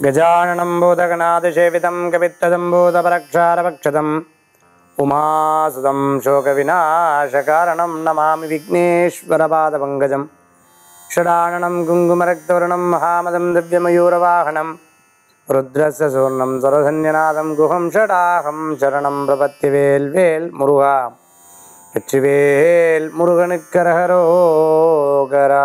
गजाननं भूतगणादिसेवितं कवित्तदम्बूतपरक्षारभक्षतम् उमासुतं शोकविनाशकारणं नमामि विघ्नेश्वरपादपङ्कजं षडाननं कुङ्कुमरक्तवर्णं महामदं दिव्यमयूरवाहनं रुद्रस्य सूर्णं सरधन्यनादं गुहं षडाहं शरणं प्रपत्तिवेल् वेल् मुरुगा வெற்றிவேல் முருகனுக்கரகரோகரா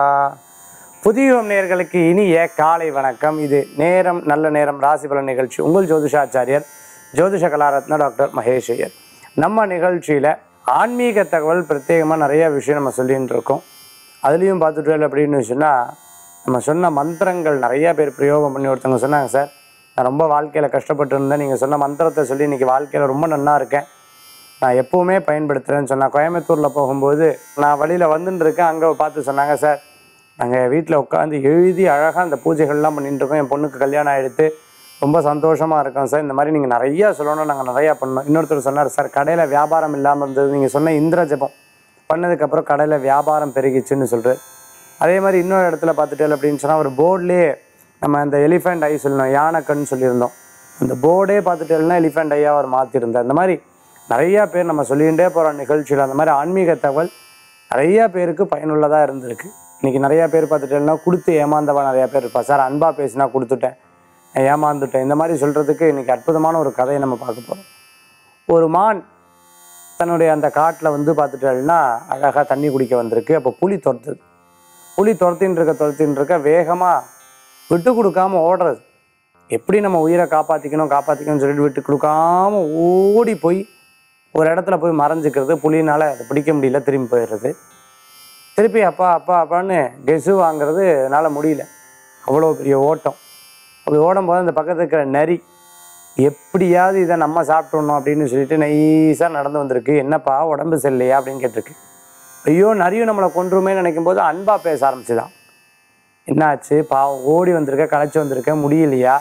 புதியம் நேர்களுக்கு இனிய காலை வணக்கம் இது நேரம் நல்ல நேரம் ராசி பலன் நிகழ்ச்சி உங்கள் ஜோதிஷாச்சாரியர் ஜோதிஷ கலாரத்ன டாக்டர் மகேஷ் ஐயர் நம்ம நிகழ்ச்சியில் ஆன்மீக தகவல் பிரத்யேகமாக நிறைய விஷயம் நம்ம சொல்லிட்டு இருக்கோம் அதுலேயும் பார்த்துட்டு அப்படின்னு சொன்னால் நம்ம சொன்ன மந்திரங்கள் நிறைய பேர் பிரயோகம் பண்ணி ஒருத்தவங்க சொன்னாங்க சார் நான் ரொம்ப வாழ்க்கையில் கஷ்டப்பட்டு இருந்தேன் நீங்கள் சொன்ன மந்திரத்தை சொல்லி இன்றைக்கி வாழ்க்கையில் ரொம்ப நன்னா இருக்கேன் நான் எப்போவுமே பயன்படுத்துகிறேன்னு சொன்னேன் கோயம்புத்தூரில் போகும்போது நான் வழியில் வந்துட்டு இருக்கேன் அங்கே பார்த்து சொன்னாங்க சார் நாங்கள் வீட்டில் உட்காந்து எழுதி அழகாக அந்த பூஜைகள்லாம் பண்ணிட்டு இருக்கோம் என் பொண்ணுக்கு கல்யாணம் ஆகிடுத்து ரொம்ப சந்தோஷமாக இருக்கோம் சார் இந்த மாதிரி நீங்கள் நிறையா சொல்லணும் நாங்கள் நிறையா பண்ணோம் இன்னொருத்தர் சொன்னார் சார் கடையில் வியாபாரம் இல்லாமல் இருந்தது நீங்கள் சொன்ன இந்திர ஜபம் பண்ணதுக்கப்புறம் கடையில் வியாபாரம் பெருகிச்சுன்னு சொல்கிறார் அதே மாதிரி இன்னொரு இடத்துல பார்த்துட்டேன் அப்படின்னு சொன்னால் ஒரு போர்ட்லேயே நம்ம அந்த எலிஃபெண்ட் ஐ சொல்லணும் யானைக்கன்னு சொல்லியிருந்தோம் அந்த போர்டே பார்த்துட்டேன்னா எலிஃபெண்ட் ஐயா அவர் மாற்றிருந்தார் இந்த மாதிரி நிறையா பேர் நம்ம சொல்லிகிட்டே போகிற நிகழ்ச்சியில் அந்த மாதிரி ஆன்மீக தகவல் நிறையா பேருக்கு பயனுள்ளதாக இருந்திருக்கு இன்றைக்கி நிறையா பேர் பார்த்துட்டேன்னா கொடுத்து ஏமாந்தவா நிறையா பேர் இருப்பா சார் அன்பாக பேசினா கொடுத்துட்டேன் நான் ஏமாந்துட்டேன் இந்த மாதிரி சொல்கிறதுக்கு இன்றைக்கி அற்புதமான ஒரு கதையை நம்ம பார்க்க போகிறோம் ஒரு மான் தன்னுடைய அந்த காட்டில் வந்து பார்த்துட்டேன்னா அழகாக தண்ணி குடிக்க வந்திருக்கு அப்போ புலி துரத்துது புலி துரத்தின்னு இருக்க துரத்தின்னு இருக்க வேகமாக விட்டு கொடுக்காம ஓடுறது எப்படி நம்ம உயிரை காப்பாற்றிக்கணும் காப்பாற்றிக்கணும்னு சொல்லிட்டு விட்டு கொடுக்காம ஓடி போய் ஒரு இடத்துல போய் மறைஞ்சிக்கிறது புலினால் அதை பிடிக்க முடியல திரும்பி போயிடுறது திருப்பி அப்பா அப்பா அப்பான்னு கெசு வாங்குறது என்னால் முடியல அவ்வளோ பெரிய ஓட்டம் அப்படி ஓடும்போது அந்த பக்கத்தில் இருக்கிற நரி எப்படியாவது இதை நம்ம சாப்பிட்றணும் அப்படின்னு சொல்லிட்டு நைஸாக நடந்து வந்திருக்கு என்னப்பா உடம்பு சரியில்லையா அப்படின்னு கேட்டிருக்கு ஐயோ நரியும் நம்மளை கொன்றுமே நினைக்கும் போது அன்பாக பேச ஆரம்பிச்சுதான் என்னாச்சு பாவம் ஓடி வந்திருக்க களைச்சி வந்திருக்க முடியலையா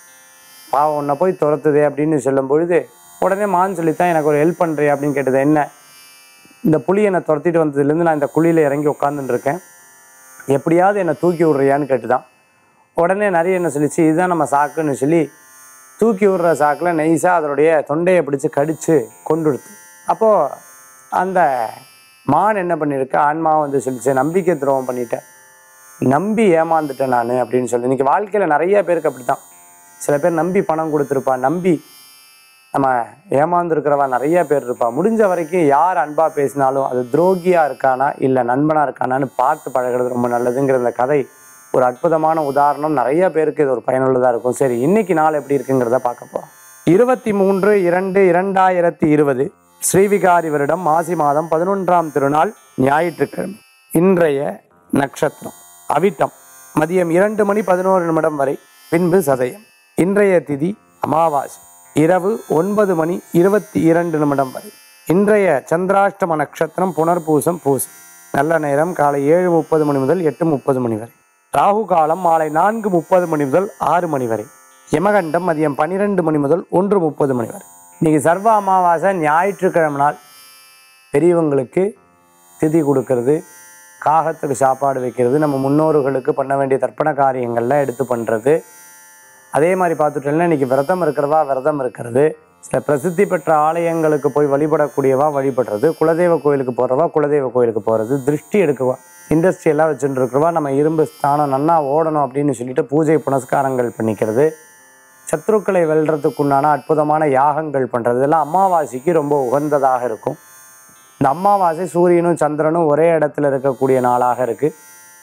பாவம் உன்னை போய் துரத்துதே அப்படின்னு சொல்லும் பொழுது உடனே மான் சொல்லித்தான் எனக்கு ஒரு ஹெல்ப் பண்ணுறியா அப்படின்னு கேட்டது என்ன இந்த புலி என்னை துரத்திட்டு வந்ததுலேருந்து நான் இந்த குழியில் இறங்கி உட்காந்துட்டு இருக்கேன் எப்படியாவது என்னை தூக்கி விட்றியான்னு கேட்டுதான் உடனே நிறைய என்ன சொல்லிச்சு இதுதான் நம்ம சாக்குன்னு சொல்லி தூக்கி விடுற சாக்கில் நைஸாக அதனுடைய தொண்டையை பிடிச்சி கடித்து கொண்டுடுத்து அப்போது அந்த மான் என்ன பண்ணியிருக்கு ஆன்மா வந்து சொல்லிச்சு நம்பிக்கை துரோகம் பண்ணிட்டேன் நம்பி ஏமாந்துட்டேன் நான் அப்படின்னு சொல்லி இன்றைக்கி வாழ்க்கையில் நிறைய பேருக்கு அப்படி தான் சில பேர் நம்பி பணம் கொடுத்துருப்பா நம்பி நம்ம ஏமாந்துருக்கிறவா நிறைய பேர் இருப்பா முடிஞ்ச வரைக்கும் யார் அன்பாக பேசினாலும் அது துரோகியாக இருக்கானா இல்லை நண்பனாக இருக்கானான்னு பார்த்து பழகிறது ரொம்ப நல்லதுங்கிற இந்த கதை ஒரு அற்புதமான உதாரணம் நிறைய பேருக்கு இது ஒரு பயனுள்ளதாக இருக்கும் சரி இன்னைக்கு நாள் எப்படி இருக்குங்கிறத பார்க்க போகிறோம் இருபத்தி மூன்று இரண்டு இரண்டாயிரத்தி இருபது ஸ்ரீவிகாரி வருடம் மாசி மாதம் பதினொன்றாம் திருநாள் ஞாயிற்றுக்கிழமை இன்றைய நட்சத்திரம் அவிட்டம் மதியம் இரண்டு மணி பதினோரு நிமிடம் வரை பின்பு சதயம் இன்றைய திதி அமாவாசை இரவு ஒன்பது மணி இருபத்தி இரண்டு நிமிடம் வரை இன்றைய சந்திராஷ்டம நட்சத்திரம் புனர்பூசம் பூசம் நல்ல நேரம் காலை ஏழு முப்பது மணி முதல் எட்டு முப்பது மணி வரை ராகு காலம் மாலை நான்கு முப்பது மணி முதல் ஆறு மணி வரை யமகண்டம் மதியம் பன்னிரெண்டு மணி முதல் ஒன்று முப்பது மணி வரை இன்னைக்கு சர்வ அமாவாசை ஞாயிற்றுக்கிழமை நாள் பெரியவங்களுக்கு திதி கொடுக்கறது காகத்துக்கு சாப்பாடு வைக்கிறது நம்ம முன்னோர்களுக்கு பண்ண வேண்டிய தர்ப்பண காரியங்கள்லாம் எடுத்து பண்ணுறது அதே மாதிரி பார்த்துட்டோம்னா இன்றைக்கி விரதம் இருக்கிறவா விரதம் இருக்கிறது சில பிரசித்தி பெற்ற ஆலயங்களுக்கு போய் வழிபடக்கூடியவா வழிபடுறது குலதெய்வ கோயிலுக்கு போகிறவா குலதெய்வ கோயிலுக்கு போகிறது திருஷ்டி எடுக்கவா இண்டஸ்ட்ரி எல்லாம் வச்சுட்டு இருக்கிறவா நம்ம இரும்பு ஸ்தானம் நன்னா ஓடணும் அப்படின்னு சொல்லிட்டு பூஜை புனஸ்காரங்கள் பண்ணிக்கிறது சத்ருக்களை வெல்றதுக்குண்டான அற்புதமான யாகங்கள் பண்ணுறது இதெல்லாம் அமாவாசைக்கு ரொம்ப உகந்ததாக இருக்கும் இந்த அமாவாசை சூரியனும் சந்திரனும் ஒரே இடத்துல இருக்கக்கூடிய நாளாக இருக்குது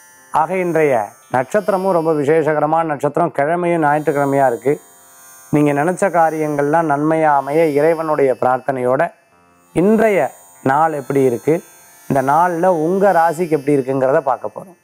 ஆக இன்றைய நட்சத்திரமும் ரொம்ப விசேஷகரமான நட்சத்திரம் கிழமையும் ஞாயிற்றுக்கிழமையாக இருக்குது நீங்கள் நினச்ச காரியங்கள்லாம் நன்மையாக அமைய இறைவனுடைய பிரார்த்தனையோட இன்றைய நாள் எப்படி இருக்குது இந்த நாளில் உங்கள் ராசிக்கு எப்படி இருக்குங்கிறத பார்க்க போகிறோம்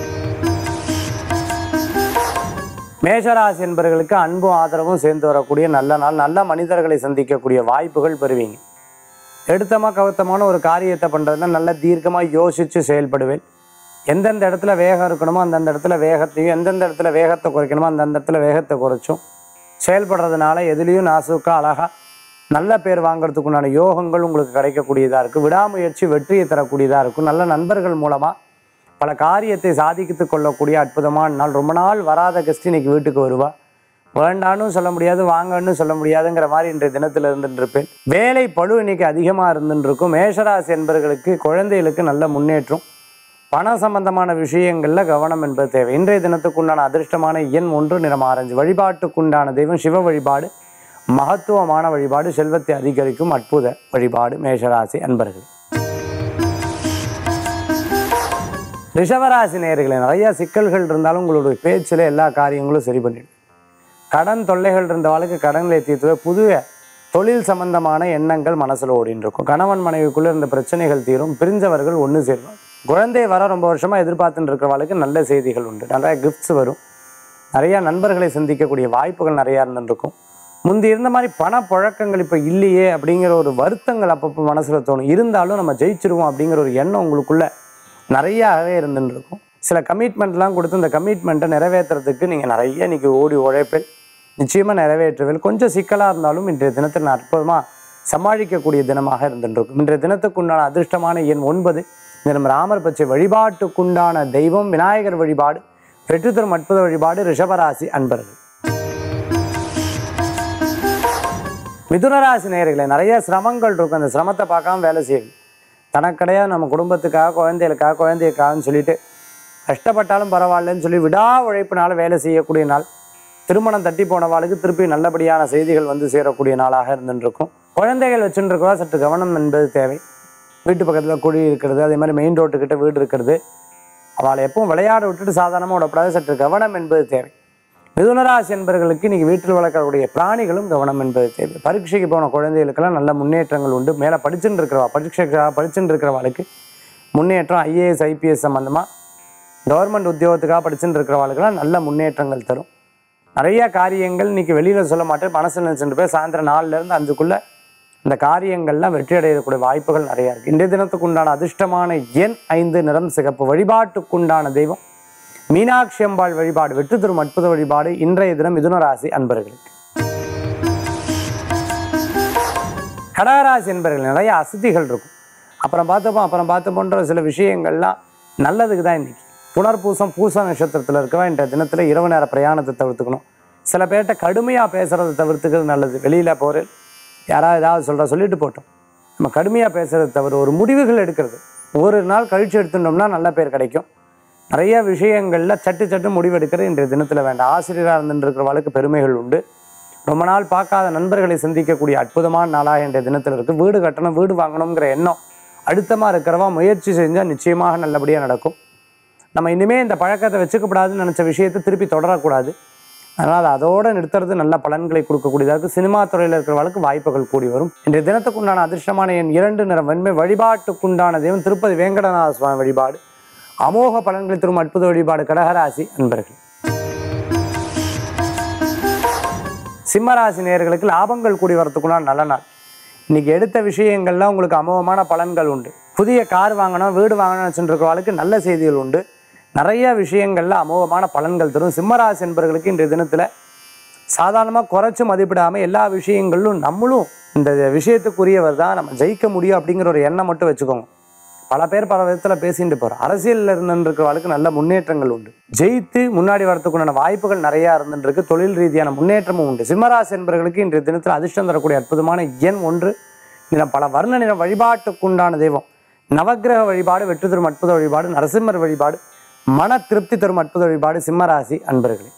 மேஷராசி என்பவர்களுக்கு அன்பும் ஆதரவும் சேர்ந்து வரக்கூடிய நல்ல நாள் நல்ல மனிதர்களை சந்திக்கக்கூடிய வாய்ப்புகள் பெறுவீங்க எடுத்தமாக கவுத்தமான ஒரு காரியத்தை பண்ணுறதுனா நல்ல தீர்க்கமாக யோசித்து செயல்படுவேன் எந்தெந்த இடத்துல வேகம் இருக்கணுமோ அந்தந்த இடத்துல வேகத்தையும் எந்தெந்த இடத்துல வேகத்தை குறைக்கணுமோ அந்தந்த இடத்துல வேகத்தை குறைச்சும் செயல்படுறதுனால எதுலேயும் நாசுக்கா அழகா நல்ல பேர் வாங்குறதுக்குண்டான யோகங்கள் உங்களுக்கு கிடைக்கக்கூடியதாக இருக்குது விடாமுயற்சி வெற்றியை தரக்கூடியதாக இருக்கும் நல்ல நண்பர்கள் மூலமாக பல காரியத்தை சாதித்து கொள்ளக்கூடிய அற்புதமான நாள் ரொம்ப நாள் வராத கெஸ்ட் இன்னைக்கு வீட்டுக்கு வருவா வேண்டான்னு சொல்ல முடியாது வாங்கன்னு சொல்ல முடியாதுங்கிற மாதிரி இன்றைய தினத்தில் இருந்துட்டு இருப்பேன் வேலை பழு இன்னைக்கு அதிகமாக இருந்துட்டு இருக்கும் மேஷராசி என்பவர்களுக்கு குழந்தைகளுக்கு நல்ல முன்னேற்றம் பண சம்பந்தமான விஷயங்களில் கவனம் என்பது தேவை இன்றைய தினத்துக்குண்டான அதிர்ஷ்டமான எண் ஒன்று நிறம் ஆரஞ்சு வழிபாட்டுக்குண்டான தெய்வம் சிவ வழிபாடு மகத்துவமான வழிபாடு செல்வத்தை அதிகரிக்கும் அற்புத வழிபாடு மேஷராசி அன்பர்கள் ரிஷபராசி நேயர்களே நிறைய சிக்கல்கள் இருந்தாலும் உங்களுடைய பேச்சில் எல்லா காரியங்களும் சரி பண்ணிடும் கடன் தொல்லைகள் இருந்த வாழ்க்கை கடன்களை தீர்த்துவே புதிய தொழில் சம்பந்தமான எண்ணங்கள் மனசில் ஓடின்னு இருக்கும் கணவன் மனைவிக்குள்ளே இருந்த பிரச்சனைகள் தீரும் பிரிஞ்சவர்கள் ஒன்று சேருவாங்க குழந்தை வர ரொம்ப வருஷமாக எதிர்பார்த்துட்டு இருக்கிறவளுக்கு நல்ல செய்திகள் உண்டு நிறைய கிஃப்ட்ஸ் வரும் நிறைய நண்பர்களை சந்திக்கக்கூடிய வாய்ப்புகள் நிறையா இருந்துருக்கும் முந்தி இருந்த மாதிரி பணப்புழக்கங்கள் இப்போ இல்லையே அப்படிங்கிற ஒரு வருத்தங்கள் அப்பப்போ மனசில் தோணும் இருந்தாலும் நம்ம ஜெயிச்சிருவோம் அப்படிங்கிற ஒரு எண்ணம் உங்களுக்குள்ள நிறையாவே இருந்துட்டு இருக்கும் சில கமிட்மெண்ட்லாம் கொடுத்து இந்த கமிட்மெண்ட்டை நிறைவேற்றுறதுக்கு நீங்கள் நிறைய இன்னைக்கு ஓடி உழைப்பில் நிச்சயமாக நிறைவேற்றுவேன் கொஞ்சம் சிக்கலாக இருந்தாலும் இன்றைய தினத்தில் நான் அற்புதமாக சமாளிக்கக்கூடிய தினமாக இருந்துருக்கும் இன்றைய தினத்துக்குண்டான அதிர்ஷ்டமான எண் ஒன்பது தினம் ராமர் பச்சை வழிபாட்டுக்குண்டான தெய்வம் விநாயகர் வழிபாடு வெற்றி தரும் அற்புத வழிபாடு ரிஷபராசி அன்பர்கள் மிதுனராசி நேயர்களே நிறைய சிரமங்கள் இருக்கும் அந்த சிரமத்தை பார்க்காம வேலை செய்யுங்க தனக்கடையாக நம்ம குடும்பத்துக்காக குழந்தைகளுக்காக குழந்தைக்காகன்னு சொல்லிட்டு கஷ்டப்பட்டாலும் பரவாயில்லன்னு சொல்லி விடா உழைப்பினால வேலை செய்யக்கூடிய நாள் திருமணம் தட்டி போனவாளுக்கு திருப்பி நல்லபடியான செய்திகள் வந்து சேரக்கூடிய நாளாக இருந்துருக்கும் குழந்தைகள் வச்சுட்டு இருக்கவா சற்று கவனம் என்பது தேவை வீட்டு பக்கத்தில் குழி இருக்கிறது அதே மாதிரி மெயின் ரோட்டுக்கிட்ட வீடு இருக்கிறது அவளை எப்பவும் விளையாட விட்டுட்டு சாதாரணமாக விடக்கூடாது சற்று கவனம் என்பது தேவை மிதுனராசி என்பவர்களுக்கு இன்னைக்கு வீட்டில் வளர்க்கக்கூடிய பிராணிகளும் கவனம் என்பது தேவை பரீட்சைக்கு போன குழந்தைகளுக்கெல்லாம் நல்ல முன்னேற்றங்கள் உண்டு மேலே படிச்சுட்டு இருக்கிறவா பரீட்சைக்காக படிச்சுட்டு இருக்கிறவாளுக்கு முன்னேற்றம் ஐஏஎஸ் ஐபிஎஸ் சம்மந்தமாக கவர்மெண்ட் உத்தியோகத்துக்காக படிச்சுட்டு இருக்கிறவாளுக்கெல்லாம் நல்ல முன்னேற்றங்கள் தரும் நிறைய காரியங்கள் இன்னைக்கு வெளியில் சொல்ல மாட்டேன் மனசில் நினச்சிட்டு போய் சாயந்தரம் நாலுலேருந்து அஞ்சுக்குள்ளே இந்த காரியங்கள்லாம் வெற்றி அடையக்கூடிய வாய்ப்புகள் நிறையா இருக்குது இன்றைய தினத்துக்கு உண்டான அதிர்ஷ்டமான எண் ஐந்து நிறம் சிகப்பு வழிபாட்டுக்குண்டான தெய்வம் மீனாட்சி அம்பாள் வழிபாடு வெற்றி தரும் அற்புத வழிபாடு இன்றைய தினம் மிதுனராசி அன்பர்களுக்கு கடகராசி என்பர்கள் நிறைய அசதிகள் இருக்கும் அப்புறம் பார்த்தப்போ அப்புறம் பார்த்தப்போன்ற சில விஷயங்கள்லாம் நல்லதுக்கு தான் இன்னைக்கு புனர்பூசம் பூச நட்சத்திரத்தில் இருக்கவா இன்றைய தினத்தில் இரவு நேர பிரயாணத்தை தவிர்த்துக்கணும் சில பேர்கிட்ட கடுமையாக பேசுகிறத தவிர்த்துக்கிறது நல்லது வெளியில் போகிற யாராவது ஏதாவது சொல்கிற சொல்லிட்டு போட்டோம் நம்ம கடுமையாக பேசுகிறது தவிர ஒரு முடிவுகள் எடுக்கிறது ஒரு நாள் கழிச்சு எடுத்துட்டோம்னா நல்ல பேர் கிடைக்கும் நிறைய விஷயங்களில் சட்டு சட்டு முடிவெடுக்கிறது இன்றைய தினத்தில் வேண்டாம் ஆசிரியராக இருந்துருக்கிறவளுக்கு பெருமைகள் உண்டு ரொம்ப நாள் பார்க்காத நண்பர்களை சந்திக்கக்கூடிய அற்புதமான நாளாக இன்றைய தினத்தில் இருக்குது வீடு கட்டணும் வீடு வாங்கணுங்கிற எண்ணம் அழுத்தமாக இருக்கிறவா முயற்சி செஞ்சால் நிச்சயமாக நல்லபடியாக நடக்கும் நம்ம இனிமேல் இந்த பழக்கத்தை வச்சுக்கப்படாதுன்னு நினச்ச விஷயத்தை திருப்பி தொடரக்கூடாது அதனால் அதோடு நிறுத்துறது நல்ல பலன்களை கொடுக்கக்கூடியதாக இருக்குது சினிமா துறையில் இருக்கிறவர்களுக்கு வாய்ப்புகள் கூடி வரும் இன்றைய தினத்துக்குண்டான அதிர்ஷ்டமான என் இரண்டு நிறம் வெண்மை வழிபாட்டுக்குண்டான தெய்வம் திருப்பதி வேங்கடநாத சுவாமி வழிபாடு அமோக பலன்களை தரும் அற்புத வழிபாடு கடகராசி அன்பர்கள் சிம்மராசி நேயர்களுக்கு லாபங்கள் கூடி வரத்துக்குண்டான நல்ல நாள் இன்னைக்கு எடுத்த விஷயங்கள்லாம் உங்களுக்கு அமோகமான பலன்கள் உண்டு புதிய கார் வாங்கணும் வீடு வாங்கணும்னு வச்சுட்டு இருக்கிறவங்களுக்கு நல்ல செய்திகள் உண்டு நிறைய விஷயங்கள்ல அமோகமான பலன்கள் தரும் சிம்மராசி என்பவர்களுக்கு இன்றைய தினத்தில் சாதாரணமாக குறைச்சு மதிப்பிடாமல் எல்லா விஷயங்களிலும் நம்மளும் இந்த விஷயத்துக்குரியவர் தான் நம்ம ஜெயிக்க முடியும் அப்படிங்கிற ஒரு எண்ணம் மட்டும் வச்சுக்கோங்க பல பேர் பல விதத்தில் பேசிட்டு போகிறோம் அரசியலில் இருந்துருக்கிறவளுக்கு நல்ல முன்னேற்றங்கள் உண்டு ஜெயித்து முன்னாடி வரத்துக்குண்டான வாய்ப்புகள் நிறையா இருந்துருக்கு தொழில் ரீதியான முன்னேற்றமும் உண்டு சிம்மராசி என்பவர்களுக்கு இன்றைய தினத்தில் அதிர்ஷ்டம் தரக்கூடிய அற்புதமான எண் ஒன்று நிறம் பல வர்ண நிறம் வழிபாட்டுக்குண்டான தெய்வம் நவக்கிரக வழிபாடு வெற்றி தரும் அற்புத வழிபாடு நரசிம்மர் வழிபாடு மன திருப்தி தரும் அற்புத வழிபாடு சிம்மராசி அன்பர்களே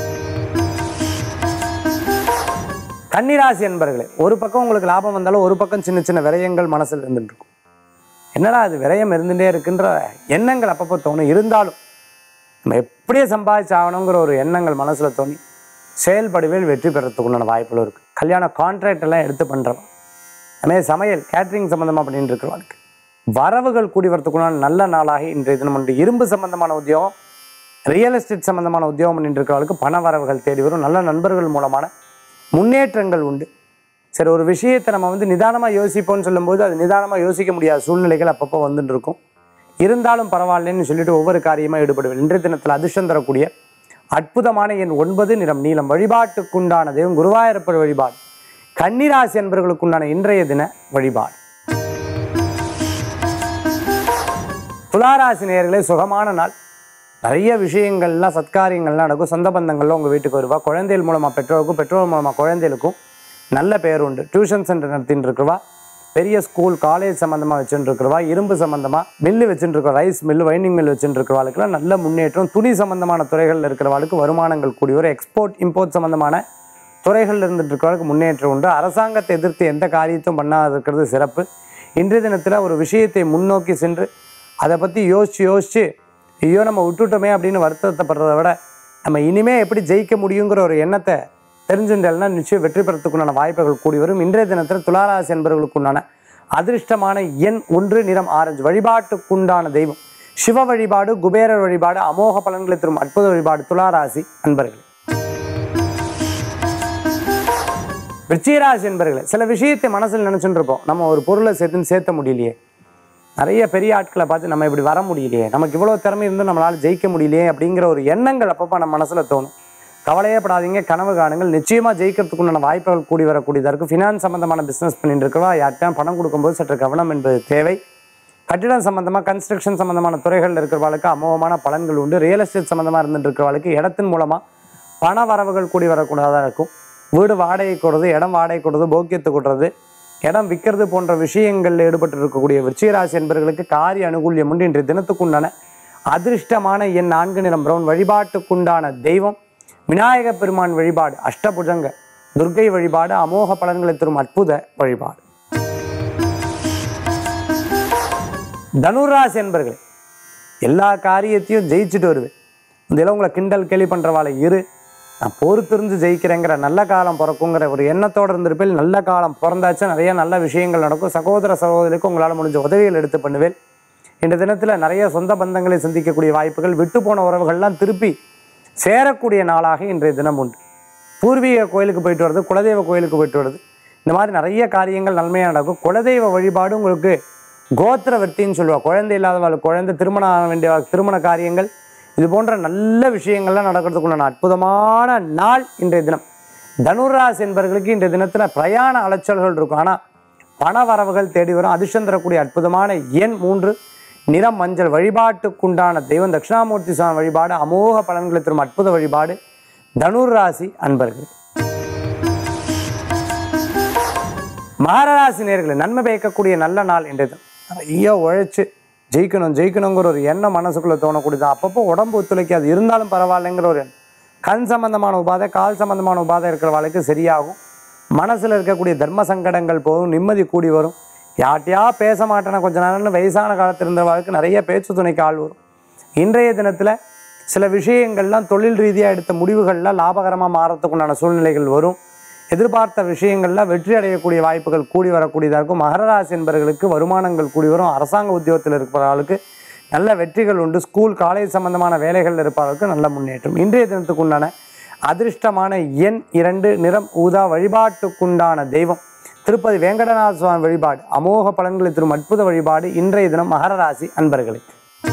கன்னிராசி அன்பர்களே ஒரு பக்கம் உங்களுக்கு லாபம் வந்தாலும் ஒரு பக்கம் சின்ன சின்ன விரயங்கள் மனசில் இருந்துட்டு இருக்கும் என்னடா அது விரயம் இருந்துகிட்டே இருக்குன்ற எண்ணங்கள் அப்பப்போ தோணும் இருந்தாலும் நம்ம எப்படியே சம்பாதிச்சு ஆகணுங்கிற ஒரு எண்ணங்கள் மனசில் தோணி செயல்படுவேல் வெற்றி பெறத்துக்குண்டான வாய்ப்புகளும் இருக்குது கல்யாண கான்ட்ராக்ட் எல்லாம் எடுத்து பண்ணுறவன் அதுமாதிரி சமையல் கேட்ரிங் சம்மந்தமாக பண்ணிட்டு இருக்கிறவனுக்கு வரவுகள் கூடி வரத்துக்குண்டான நல்ல நாளாக இன்றைய தினம் உண்டு இரும்பு சம்பந்தமான உத்தியோகம் ரியல் எஸ்டேட் சம்பந்தமான உத்தியோகம் பண்ணிட்டு இருக்கிறவளுக்கு பண வரவுகள் தேடி வரும் நல்ல நண்பர்கள் மூலமான முன்னேற்றங்கள் உண்டு சரி ஒரு விஷயத்தை நம்ம வந்து நிதானமாக யோசிப்போம்னு சொல்லும்போது அது நிதானமாக யோசிக்க முடியாத சூழ்நிலைகள் அப்பப்போ வந்துட்டு இருக்கும் இருந்தாலும் பரவாயில்லைன்னு சொல்லிட்டு ஒவ்வொரு காரியமாக ஈடுபடுவேன் இன்றைய தினத்தில் அதிர்ஷ்டம் தரக்கூடிய அற்புதமான எண் ஒன்பது நிறம் நீளம் வழிபாட்டுக்குண்டான தெய்வம் குருவாயூரப்பர் வழிபாடு கன்னிராசி என்பவர்களுக்குண்டான இன்றைய தின வழிபாடு துளாராசி நேயர்களே சுகமான நாள் நிறைய விஷயங்கள்லாம் சத்காரியங்கள்லாம் நடக்கும் சொந்த பந்தங்கள்லாம் உங்கள் வீட்டுக்கு வருவா குழந்தைகள் மூலமாக பெற்றோருக்கும் பெற்றோர் மூலமாக குழந்தைகளுக்கும் நல்ல பேர் உண்டு டியூஷன் சென்டர் நடத்தின்னு இருக்கிறவா பெரிய ஸ்கூல் காலேஜ் சம்மந்தமாக வச்சுட்டு இருக்கிறவா இரும்பு சம்மந்தமாக மில்லு வச்சுட்டு இருக்கிற ரைஸ் மில்லு வைண்டிங் மில் வச்சுட்டு இருக்கிறவாளுக்குலாம் நல்ல முன்னேற்றம் துணி சம்மந்தமான துறைகளில் இருக்கிறவாளுக்கு வருமானங்கள் கூடி வரும் எக்ஸ்போர்ட் இம்போர்ட் சம்மந்தமான துறைகளில் இருந்துட்டு இருக்கிறவங்களுக்கு முன்னேற்றம் உண்டு அரசாங்கத்தை எதிர்த்து எந்த காரியத்தையும் பண்ணாத இருக்கிறது சிறப்பு இன்றைய தினத்தில் ஒரு விஷயத்தை முன்னோக்கி சென்று அதை பற்றி யோசித்து யோசித்து ஐயோ நம்ம விட்டுட்டோமே அப்படின்னு வருத்தப்படுறதை விட நம்ம இனிமே எப்படி ஜெயிக்க முடியுங்கிற ஒரு எண்ணத்தை தெரிஞ்சுட்டேன்னா நிச்சயம் வெற்றி பெறத்துக்குண்டான வாய்ப்புகள் கூடி வரும் இன்றைய தினத்தில் துளாராசி என்பவர்களுக்குண்டான அதிர்ஷ்டமான எண் ஒன்று நிறம் ஆரஞ்சு வழிபாட்டுக்குண்டான தெய்வம் சிவ வழிபாடு குபேரர் வழிபாடு அமோக பலன்களை தரும் அற்புத வழிபாடு துளாராசி அன்பர்களே விருச்சிகராசி என்பர்களே சில விஷயத்தை மனசில் நினச்சிட்டு இருப்போம் நம்ம ஒரு பொருளை சேர்த்துன்னு சேர்த்த முடியலையே நிறைய பெரிய ஆட்களை பார்த்து நம்ம இப்படி வர முடியலையே நமக்கு இவ்வளோ திறமை இருந்தும் நம்மளால் ஜெயிக்க முடியலையே அப்படிங்கிற ஒரு எண்ணங்கள் அப்பப்போ நம்ம மனசில் தோணும் கவலையே படாதீங்க கனவு காணுங்கள் நிச்சயமாக ஜெயிக்கிறதுக்குண்டான வாய்ப்புகள் கூடி வரக்கூடியதாக இருக்கும் ஃபினான்ஸ் சம்மந்தமான பிஸ்னஸ் பண்ணிட்டு இருக்கிறவா யார்கிட்ட பணம் கொடுக்கும்போது சற்று கவனம் என்பது தேவை கட்டிடம் சம்மந்தமாக கன்ஸ்ட்ரக்ஷன் சம்மந்தமான துறைகளில் இருக்கிறவர்களுக்கு அமோகமான பலன்கள் உண்டு ரியல் எஸ்டேட் சம்மந்தமாக இருந்துட்டு இருக்கிறவர்களுக்கு இடத்தின் மூலமாக பண வரவுகள் கூடி வரக்கூடியதாக இருக்கும் வீடு வாடகை கொடுறது இடம் வாடகை கொடுறது போக்கியத்து கொடுறது இடம் விற்கிறது போன்ற விஷயங்களில் ஈடுபட்டு இருக்கக்கூடிய விருச்சிகராசி என்பவர்களுக்கு காரிய அனுகூல்யம் உண்டு இன்றைய தினத்துக்குண்டான அதிர்ஷ்டமான என் நான்கு நிறம் பிரவுன் வழிபாட்டுக்குண்டான தெய்வம் விநாயக பெருமான் வழிபாடு அஷ்டபுஜங்க துர்க்கை வழிபாடு அமோக பலன்களை தரும் அற்புத வழிபாடு தனுராசி என்பர்களே எல்லா காரியத்தையும் ஜெயிச்சுட்டு வருவேன் இதெல்லாம் உங்களை கிண்டல் கேலி பண்ணுறவாளை இரு நான் பொறுத்திருந்து ஜெயிக்கிறேங்கிற நல்ல காலம் பிறக்குங்கிற ஒரு எண்ணத்தோடு இருந்திருப்பேன் நல்ல காலம் பிறந்தாச்சும் நிறைய நல்ல விஷயங்கள் நடக்கும் சகோதர சகோதரிக்கு உங்களால் முடிஞ்ச உதவிகள் எடுத்து பண்ணுவேன் இந்த தினத்தில் நிறைய சொந்த பந்தங்களை சந்திக்கக்கூடிய வாய்ப்புகள் விட்டு போன உறவுகள்லாம் திருப்பி சேரக்கூடிய நாளாக இன்றைய தினம் உண்டு பூர்வீக கோயிலுக்கு போயிட்டு வருது குலதெய்வ கோயிலுக்கு போயிட்டு வருது இந்த மாதிரி நிறைய காரியங்கள் நன்மையாக நடக்கும் குலதெய்வ வழிபாடு உங்களுக்கு கோத்திர விருத்தின்னு சொல்லுவாள் குழந்தை இல்லாதவர்களுக்கு குழந்தை திருமணம் ஆக வேண்டிய திருமண காரியங்கள் இது போன்ற நல்ல விஷயங்கள்லாம் நடக்கிறதுக்குள்ள அற்புதமான நாள் இன்றைய தினம் தனுராசி என்பவர்களுக்கு இன்றைய தினத்தில் பிரயாண அலைச்சல்கள் இருக்கும் ஆனால் பண வரவுகள் தேடி வரும் அதிர்ஷ்டம் தரக்கூடிய அற்புதமான எண் மூன்று நிறம் மஞ்சள் வழிபாட்டுக்குண்டான தெய்வம் தட்சிணாமூர்த்தி சுவாமி வழிபாடு அமோக பலன்களை தரும் அற்புத வழிபாடு தனுர் ராசி அன்பர்கள் மகராசி நேர்களை நன்மை பயக்கக்கூடிய நல்ல நாள் இன்றைய தினம் நிறைய உழைச்சு ஜெயிக்கணும் ஜெயிக்கணுங்கிற ஒரு எண்ணம் மனசுக்குள்ளே தோணக்கூடியது அப்பப்போ உடம்பு ஒத்துழைக்காது இருந்தாலும் பரவாயில்லைங்கிற ஒரு எண்ணம் கண் சம்பந்தமான உபாதை கால் சம்பந்தமான உபாதை இருக்கிற வாழ்க்கை சரியாகும் மனசில் இருக்கக்கூடிய தர்ம சங்கடங்கள் போகும் நிம்மதி கூடி வரும் யார்ட்டையா பேச மாட்டேன கொஞ்ச நேரம்னு வயசான காலத்தில் இருந்தவர்களுக்கு நிறைய பேச்சு துணைக்கு ஆள் வரும் இன்றைய தினத்தில் சில விஷயங்கள்லாம் தொழில் ரீதியாக எடுத்த முடிவுகள்லாம் லாபகரமாக மாறத்துக்குண்டான சூழ்நிலைகள் வரும் எதிர்பார்த்த விஷயங்கள்லாம் வெற்றி அடையக்கூடிய வாய்ப்புகள் கூடி வரக்கூடியதாக இருக்கும் மகர ராசி என்பவர்களுக்கு வருமானங்கள் கூடி வரும் அரசாங்க உத்தியோகத்தில் இருக்கிறவர்களுக்கு நல்ல வெற்றிகள் உண்டு ஸ்கூல் காலேஜ் சம்பந்தமான வேலைகளில் இருப்பவர்களுக்கு நல்ல முன்னேற்றம் இன்றைய தினத்துக்கு உண்டான அதிர்ஷ்டமான எண் இரண்டு நிறம் ஊதா வழிபாட்டுக்குண்டான தெய்வம் திருப்பதி வேங்கடநாத சுவாமி வழிபாடு அமோக பலன்களை தரும் அற்புத வழிபாடு இன்றைய தினம் மகர ராசி அன்பர்களுக்கு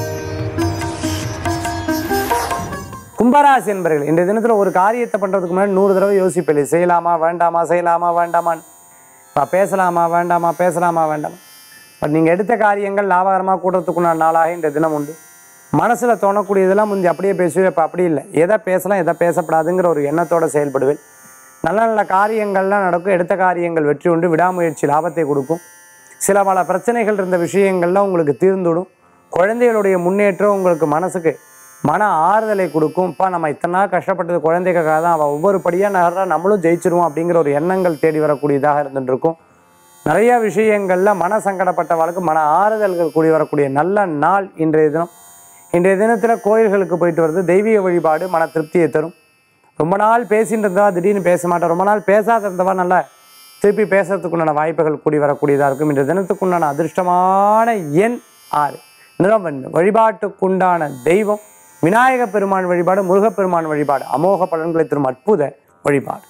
கும்பராசி என்பர்கள் இன்றைய தினத்தில் ஒரு காரியத்தை பண்ணுறதுக்கு முன்னாடி நூறு தடவை யோசிப்பேன் செய்யலாமா வேண்டாமா செய்யலாமா வேண்டாமான்னு இப்போ பேசலாமா வேண்டாமா பேசலாமா வேண்டாமா பட் நீங்கள் எடுத்த காரியங்கள் லாபகரமாக கூடுறதுக்குண்டான நாளாக இன்றைய தினம் உண்டு மனசில் தோணக்கூடியதெல்லாம் முந்தி அப்படியே பேசுவேன் இப்போ அப்படி இல்லை எதை பேசலாம் எதை பேசப்படாதுங்கிற ஒரு எண்ணத்தோடு செயல்படுவேன் நல்ல நல்ல காரியங்கள்லாம் நடக்கும் எடுத்த காரியங்கள் வெற்றி உண்டு விடாமுயற்சி லாபத்தை கொடுக்கும் சில பல பிரச்சனைகள் இருந்த விஷயங்கள்லாம் உங்களுக்கு தீர்ந்துடும் குழந்தைகளுடைய முன்னேற்றம் உங்களுக்கு மனசுக்கு மன ஆறுதலை கொடுக்கும் இப்போ நம்ம இத்தனை நாள் கஷ்டப்பட்டது குழந்தைக்காக தான் அவள் ஒவ்வொரு படியாக நகர்றா நம்மளும் ஜெயிச்சிருவோம் அப்படிங்கிற ஒரு எண்ணங்கள் தேடி வரக்கூடியதாக இருந்துட்டு இருக்கும் நிறைய விஷயங்களில் மன சங்கடப்பட்டவளுக்கு மன ஆறுதல்கள் கூடி வரக்கூடிய நல்ல நாள் இன்றைய தினம் இன்றைய தினத்தில் கோயில்களுக்கு போயிட்டு வருது தெய்வீக வழிபாடு மன திருப்தியை தரும் ரொம்ப நாள் பேசிட்டு இருந்தவா திடீர்னு பேச மாட்டேன் ரொம்ப நாள் பேசாத இருந்தவா நல்லா திருப்பி பேசுறதுக்குண்டான வாய்ப்புகள் கூடி வரக்கூடியதாக இருக்கும் இன்றைய தினத்துக்குண்டான அதிர்ஷ்டமான எண் ஆறு நிறவன் வழிபாட்டுக்குண்டான தெய்வம் விநாயக பெருமான் வழிபாடு முருகப்பெருமான் வழிபாடு அமோக பலன்களை தரும் அற்புத வழிபாடு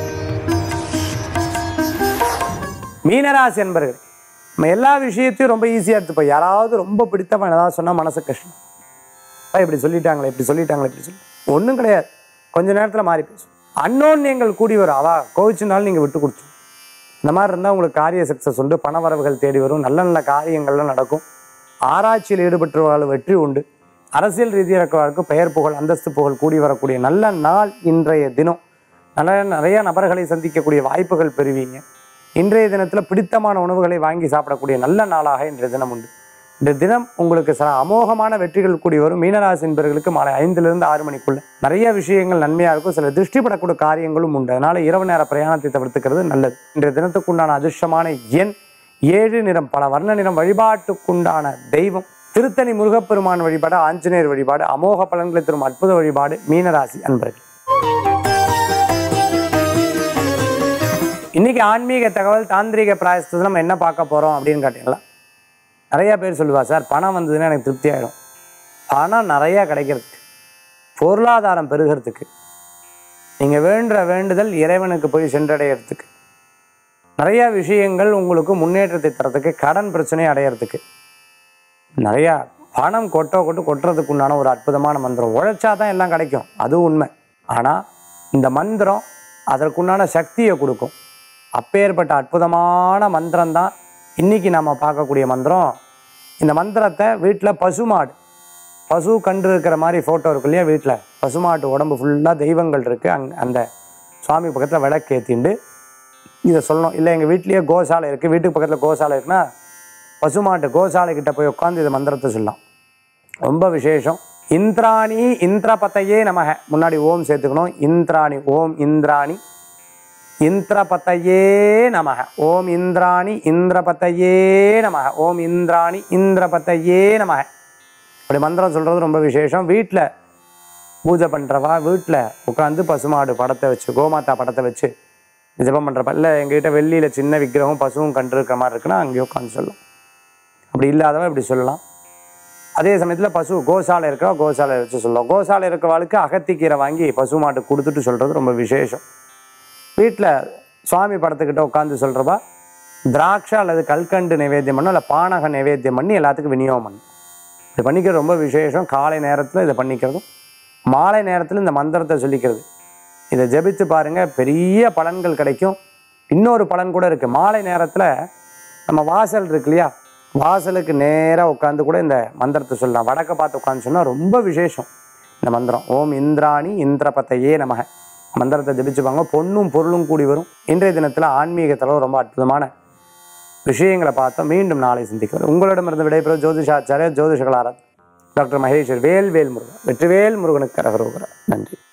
மீனராசி என்பர்கள் நம்ம எல்லா விஷயத்தையும் ரொம்ப ஈஸியாக எடுத்துப்போம் யாராவது ரொம்ப பிடித்தவன் ஏதாவது சொன்னால் மனசு கஷ்டம் அப்பா இப்படி சொல்லிட்டாங்களே இப்படி சொல்லிட்டாங்களே இப்படி சொல்லி ஒன்றும் கிடையாது கொஞ்ச நேரத்தில் மாறி பேசும் அன்னோன்யங்கள் கூடி வரும் அவா கோவிச்சுனாலும் நீங்கள் விட்டு கொடுத்து இந்த மாதிரி இருந்தால் உங்களுக்கு காரிய சக்ஸஸ் உண்டு பண வரவுகள் தேடி வரும் நல்ல நல்ல காரியங்கள்லாம் நடக்கும் ஆராய்ச்சியில் ஈடுபட்டுறவர்கள் வெற்றி உண்டு அரசியல் ரீதியாக இருக்கிறவர்களுக்கு பெயர் புகழ் அந்தஸ்து புகழ் கூடி வரக்கூடிய நல்ல நாள் இன்றைய தினம் நல்ல நிறைய நபர்களை சந்திக்கக்கூடிய வாய்ப்புகள் பெறுவீங்க இன்றைய தினத்தில் பிடித்தமான உணவுகளை வாங்கி சாப்பிடக்கூடிய நல்ல நாளாக இன்றைய தினம் உண்டு இந்த தினம் உங்களுக்கு சில அமோகமான வெற்றிகள் கூடி வரும் மீனராசி என்பவர்களுக்கு மாலை ஐந்திலிருந்து ஆறு மணிக்குள்ள நிறைய விஷயங்கள் நன்மையாக இருக்கும் சில திருஷ்டிப்படக்கூடிய காரியங்களும் உண்டு அதனால இரவு நேர பிரயாணத்தை தவிர்த்துக்கிறது நல்லது இன்றைய தினத்துக்குண்டான அதிர்ஷ்டமான எண் ஏழு நிறம் பல வர்ண நிறம் வழிபாட்டுக்குண்டான தெய்வம் திருத்தணி முருகப்பெருமான் வழிபாடு ஆஞ்சநேயர் வழிபாடு அமோக பலன்களை தரும் அற்புத வழிபாடு மீனராசி அன்பர்கள் இன்னைக்கு ஆன்மீக தகவல் தாந்திரிக பிராயசத்தில் நம்ம என்ன பார்க்க போறோம் அப்படின்னு கேட்டீங்களா நிறைய பேர் சொல்லுவா சார் பணம் வந்ததுன்னா எனக்கு திருப்தி ஆயிடும் பணம் நிறைய கிடைக்கிறதுக்கு பொருளாதாரம் பெருகிறதுக்கு நீங்க வேண்டுற வேண்டுதல் இறைவனுக்கு போய் சென்றடைகிறதுக்கு நிறைய விஷயங்கள் உங்களுக்கு முன்னேற்றத்தை தரத்துக்கு கடன் பிரச்சனை அடையிறதுக்கு நிறையா பணம் கொட்டோ கொட்டு கொட்டுறதுக்கு உண்டான ஒரு அற்புதமான மந்திரம் உழைச்சா தான் எல்லாம் கிடைக்கும் அது உண்மை ஆனால் இந்த மந்திரம் அதற்குண்டான சக்தியை கொடுக்கும் அப்பேற்பட்ட அற்புதமான மந்திரம் தான் இன்னைக்கு நம்ம பார்க்கக்கூடிய மந்திரம் இந்த மந்திரத்தை வீட்டில் பசுமாடு பசு கன்று இருக்கிற மாதிரி ஃபோட்டோ இருக்கு இல்லையா வீட்டில் பசுமாட்டு உடம்பு ஃபுல்லாக தெய்வங்கள் இருக்குது அங் அந்த சுவாமி பக்கத்தில் விளக்கேற்றிண்டு இதை சொல்லணும் இல்லை எங்கள் வீட்லேயே கோசாலை இருக்குது வீட்டுக்கு பக்கத்தில் கோசாலை இருக்குன்னா பசுமாட்டு கோசாலை கிட்ட போய் உட்காந்து இந்த மந்திரத்தை சொல்லலாம் ரொம்ப விசேஷம் இந்திராணி இந்திரபத்தையே நமக முன்னாடி ஓம் சேர்த்துக்கணும் இந்திராணி ஓம் இந்திராணி இந்திரபத்தையே நமக ஓம் இந்திராணி இந்திரபத்தையே நமக ஓம் இந்திராணி இந்திரபத்தையே நமக அப்படி மந்திரம் சொல்கிறது ரொம்ப விசேஷம் வீட்டில் பூஜை பண்ணுறவா வீட்டில் உட்காந்து பசுமாடு படத்தை வச்சு கோமாதா படத்தை வச்சு ஜெபம் பண்ணுறப்ப இல்லை எங்ககிட்ட வெள்ளியில் சின்ன விக்கிரகம் பசுவும் கன்று இருக்கிற மாதிரி இருக்குன்னா அங்கேயே உட்காந்து சொல்லலாம் அப்படி இல்லாதவன் இப்படி சொல்லலாம் அதே சமயத்தில் பசு கோசாலை இருக்கா கோசாலை வச்சு சொல்லலாம் கோசாலை இருக்கிறவாளுக்கு அகத்திக்கீரை வாங்கி பசு மாட்டுக்கு கொடுத்துட்டு சொல்கிறது ரொம்ப விசேஷம் வீட்டில் சுவாமி படத்துக்கிட்ட உட்காந்து சொல்கிறப்பா திராட்சை அல்லது கல்கண்டு நைவேத்தியம் பண்ணணும் இல்லை பானக நைவேத்தியம் பண்ணி எல்லாத்துக்கும் விநியோகம் பண்ணணும் இது பண்ணிக்கிறது ரொம்ப விசேஷம் காலை நேரத்தில் இதை பண்ணிக்கிறதும் மாலை நேரத்தில் இந்த மந்திரத்தை சொல்லிக்கிறது இதை ஜெபித்து பாருங்க பெரிய பலன்கள் கிடைக்கும் இன்னொரு பலன் கூட இருக்குது மாலை நேரத்தில் நம்ம வாசல் இருக்கு இல்லையா வாசலுக்கு நேராக உட்காந்து கூட இந்த மந்திரத்தை சொல்லலாம் வடக்க பார்த்து உட்காந்து சொன்னால் ரொம்ப விசேஷம் இந்த மந்திரம் ஓம் இந்திராணி இந்திரபத்தையே நமக மந்திரத்தை ஜபிச்சுப்பாங்க பொண்ணும் பொருளும் கூடி வரும் இன்றைய தினத்தில் ஆன்மீகத்தில் ரொம்ப அற்புதமான விஷயங்களை பார்த்தோம் மீண்டும் நாளை சிந்திக்கிறோம் உங்களிடமிருந்து விடைபெறும் ஜோதிஷாச்சாரியர் ஜோதிஷகலாரத் டாக்டர் மகேஸ்வர் வேல் வேல் முருகன் வெற்றிவேல் முருகனுக்கு கரகரோகரா நன்றி